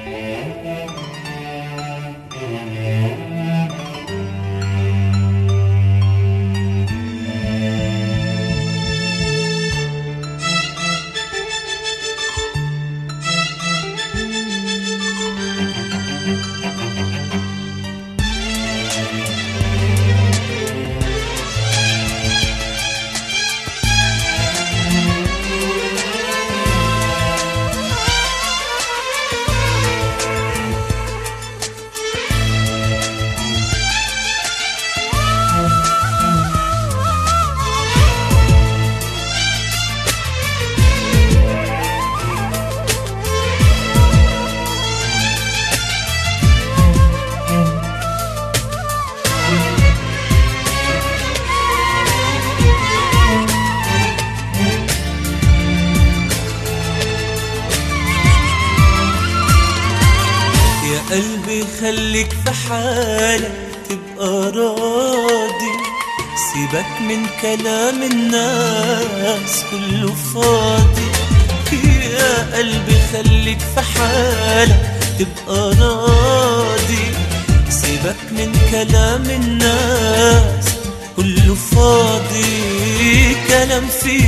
يا قلبي خليك في حالك تبقى راضي سيبك من كلام الناس كله فاضي يا قلبي خليك في حالك تبقى راضي سيبك من كلام الناس كله فاضي كلام في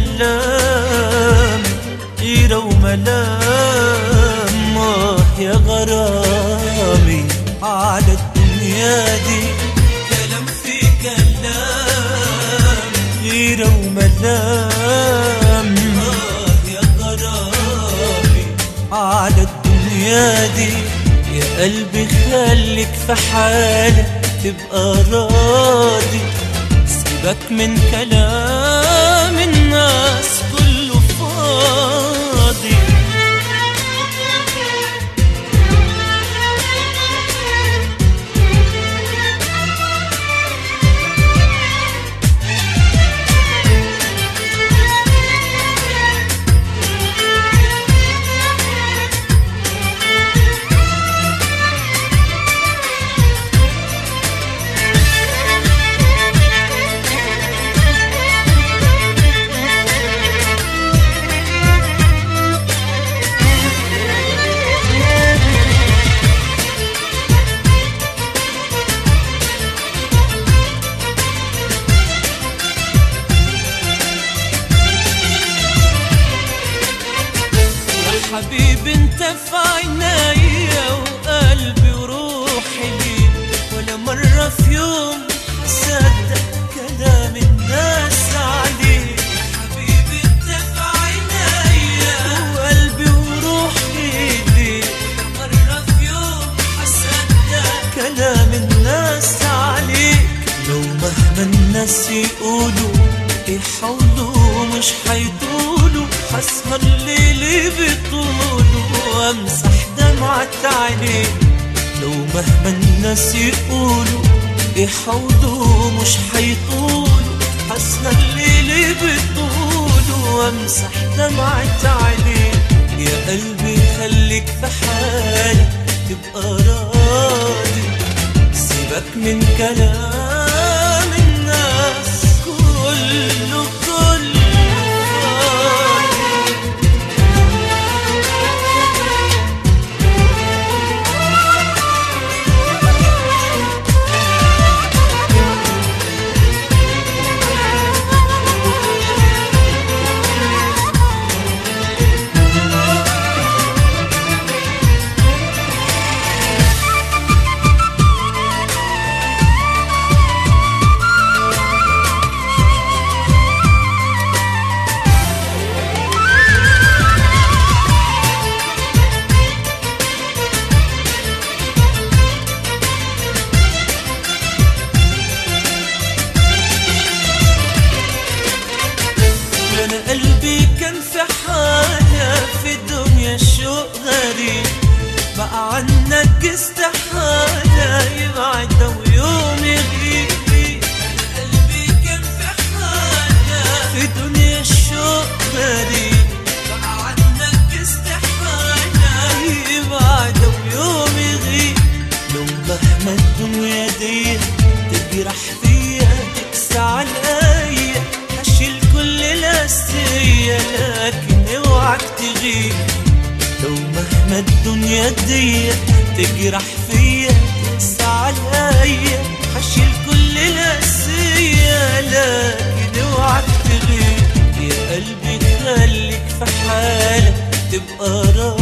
كلام غيرة وملام آه يا غرامي على الدنيا دي كلام في كلام غيرة وملام آه يا غرامي على الدنيا دي يا قلبي خليك في حالك تبقى راضي سيبك من كلام الناس كله فاضي يا حبيبي انت في عينيا وقلبي وروحي ليك ولا مرة في يوم صدق كلام الناس عليك يا حبيبي انت في عينيا وقلبي وروحي ليك ولا مرة في يوم هصدق كلام الناس عليك لو مهما الناس يقولوا يحاولوا مش هيطولوا حسهر الليل بطوله وامسح دمعة عينيك لو مهما الناس يقولوا يحاولوا مش هيطولوا حسهر الليل بطوله وامسح دمعة عينيك يا قلبي خليك في حالك تبقى راضي سيبك من كلام الناس كله كله فاضي مهما الدنيا دي تجرح فيا تقسى عليا هشيل كل القسية لكن اوعى تغيب يا قلبي خليك في حالك تبقى راضي